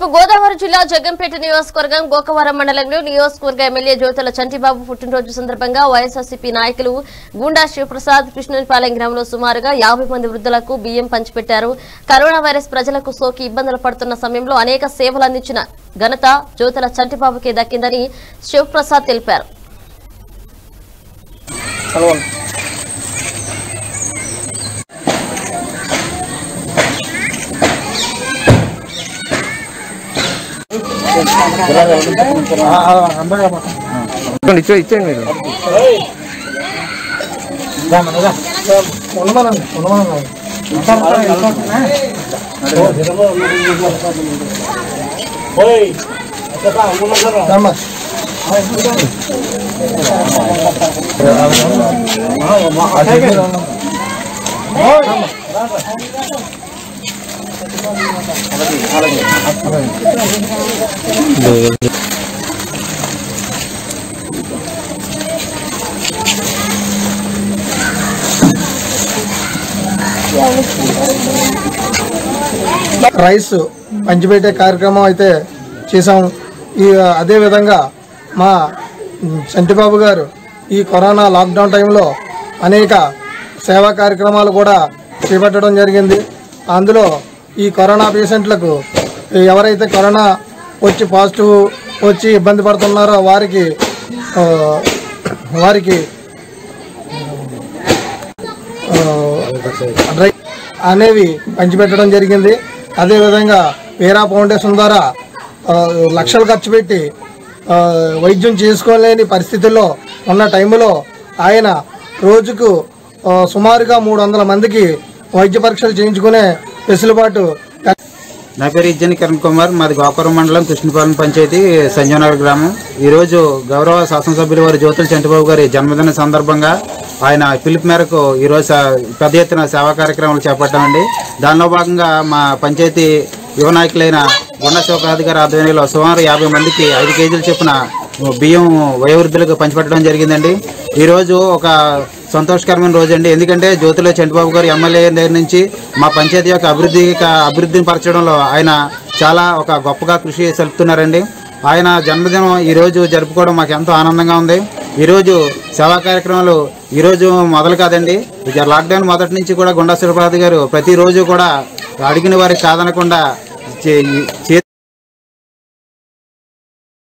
తూర్పు గోదావరి జిల్లా జగ్గంపేట నియోజకవర్గం గోకవరం మండలంలో నియోజకవర్గ ఎమ్మెల్యే జ్యోతుల చంటిబాబు పుట్టినరోజు సందర్భంగా వైఎస్ఆర్సీపీ నాయకులు గుండా శివప్రసాద్ కృష్ణపాలెం గ్రామంలో సుమారుగా యాభై మంది వృద్ధులకు బియ్యం పంచిపెట్టారు కరోనా వైరస్ ప్రజలకు సోకి ఇబ్బందులు పడుతున్న సమయంలో అనేక సేవలు అందించిన ఘనత జ్యోతుల చంటిబాబుకే దక్కిందని శివప్రసాద్ తెలిపారు ఇచ్చేయండి ఇచ్చే ఇచ్చేయండి మీరు రైస్ పంచిపెట్టే కార్యక్రమం అయితే చేశాము ఈ అదే విధంగా మా చంటిబాబు గారు ఈ కరోనా లాక్డౌన్ టైంలో అనేక సేవా కార్యక్రమాలు కూడా చేపట్టడం జరిగింది అందులో ఈ కరోనా పేషెంట్లకు ఎవరైతే కరోనా వచ్చి పాజిటివ్ వచ్చి ఇబ్బంది పడుతున్నారో వారికి ఆ, వారికి డ్రై అనేవి పంచిపెట్టడం జరిగింది అదేవిధంగా వీరా ఫౌండేషన్ ద్వారా ఆ, లక్షలు ఖర్చు పెట్టి ఆ, వైద్యం చేసుకోలేని పరిస్థితుల్లో ఉన్న టైంలో ఆయన రోజుకు ఆ, సుమారుగా మూడు వందల మందికి వైద్య పరీక్షలు చేయించుకునే వెసులుబాటు నా పేరు ఇజ్జని కిరణ్ కుమార్ మాది గోకవరం మండలం కృష్ణపాలెం పంచాయతీ సంజయనగర్ గ్రామం ఈరోజు గౌరవ శాసనసభ్యులు వారి జ్యోతుల చంటిబాబు గారి జన్మదిన సందర్భంగా ఆయన పిలుపు మేరకు ఈరోజు స- పెద్ద ఎత్తున సేవా కార్యక్రమాలు చేపట్టామండి దానిలో భాగంగా మా పంచాయతీ యువ నాయకులైన గుండ శివప్రసాద్ గారి ఆధ్వర్యంలో సుమారు యాభై మందికి ఐదు కేజీలు చొప్పున బియ్యం వయోవృద్ధులకు పంచిపెట్టడం జరిగిందండి ఈరోజు ఒక సంతోషకరమైన రోజు అండి ఎందుకంటే జ్యోతిలో చంటిబాబు గారు ఎమ్మెల్యే దగ్గర నుంచి మా పంచాయతీ యొక్క అభివృద్ధి అభివృద్ధిని పరచడంలో ఆయన చాలా ఒక గొప్పగా కృషి సలుపుతున్నారండి ఆయన జన్మదినం ఈరోజు జరుపుకోవడం మాకు ఎంతో ఆనందంగా ఉంది ఈరోజు సేవా కార్యక్రమాలు ఈరోజు మొదలు కాదండి ఇక లాక్డౌన్ మొదటి నుంచి కూడా గుండా శివప్రసాద్ గారు ప్రతిరోజు కూడా అడిగిన వారికి కాదనకుండా చే- చే